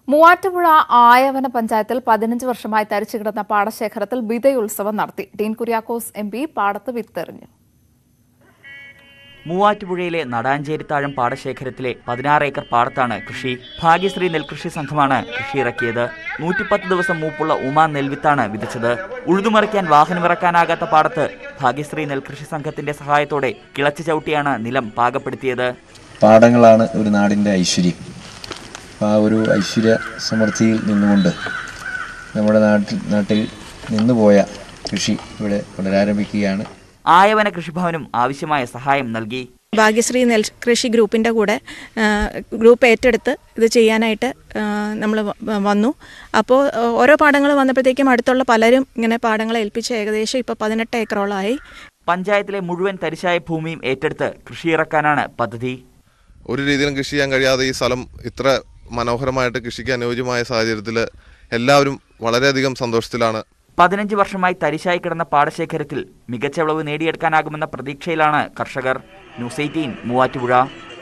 മൂവാറ്റുപുഴ ആയവന പഞ്ചായത്തിൽ പതിനഞ്ച് വർഷമായി തരിച്ചു കിടന്ന പാടശേഖരത്തിൽ വിതയുത്സവം നടത്തി ഡീൻ കുര്യാക്കോസ് എം പി പാടത്ത് വിത്തെറിഞ്ഞു മൂവാറ്റുപുഴയിലെ നടാഞ്ചേരിത്താഴം പാടശേഖരത്തിലെ പതിനാറ് ഏക്കർ പാടത്താണ് കൃഷി ഭാഗ്യശ്രീ നെൽകൃഷി സംഘമാണ് കൃഷി ഇറക്കിയത് നൂറ്റിപ്പത്ത് ദിവസം മൂപ്പുള്ള ഉമാ നെൽവിത്താണ് വിതച്ചത് ഉഴുതുമറിക്കാൻ വാഹനമിറക്കാനാകാത്ത പാടത്ത് ഭാഗ്യശ്രീ നെൽകൃഷി സംഘത്തിന്റെ സഹായത്തോടെ കിളച്ചു ചവിട്ടിയാണ് നിലം പാകപ്പെടുത്തിയത് പാടങ്ങളാണ് ഒരു നാടിൻ്റെ ഐശ്വര്യം അപ്പോൾ ആ ഒരു ഐശ്വര്യ സമൃദ്ധിയിൽ നിന്നുകൊണ്ട് നമ്മുടെ നാട്ടിൽ നാട്ടിൽ നിന്നുപോയ കൃഷി ഇവിടെ പുനരാരംഭിക്കുകയാണ് ആയവന കൃഷിഭവനും ആവശ്യമായ സഹായം നൽകി ഭാഗ്യശ്രീ നെൽ കൃഷി ഗ്രൂപ്പിൻ്റെ കൂടെ ആ, ഗ്രൂപ്പ് ഏറ്റെടുത്ത് ഇത് ചെയ്യാനായിട്ട് നമ്മൾ വന്നു അപ്പോൾ ആ, ഓരോ പാടങ്ങൾ വന്നപ്പോഴത്തേക്കും അടുത്തുള്ള പലരും ഇങ്ങനെ പാടങ്ങളെ ഏൽപ്പിച്ച് ഏകദേശം ഇപ്പോൾ പതിനെട്ട് ഏക്കറോളമായി പഞ്ചായത്തിലെ മുഴുവൻ തരിശായ ഭൂമിയും ഏറ്റെടുത്ത് കൃഷി ഇറക്കാനാണ് പദ്ധതി ഒരു രീതിയിലും കൃഷി ചെയ്യാൻ കഴിയാതെ ഈ സ്ഥലം ഇത്ര മനോഹരമായിട്ട് കൃഷിക്ക് അനുയോജ്യമായ സാഹചര്യത്തിൽ എല്ലാവരും വളരെയധികം സന്തോഷത്തിലാണ് പതിനഞ്ച് വർഷമായി തരിശായി കിടന്ന പാടശേഖരത്തിൽ മികച്ച വിളവ് നേടിയെടുക്കാനാകുമെന്ന പ്രതീക്ഷയിലാണ് കർഷകർ ന്യൂസ് എയ്റ്റീൻ മൂവാറ്റുപുഴ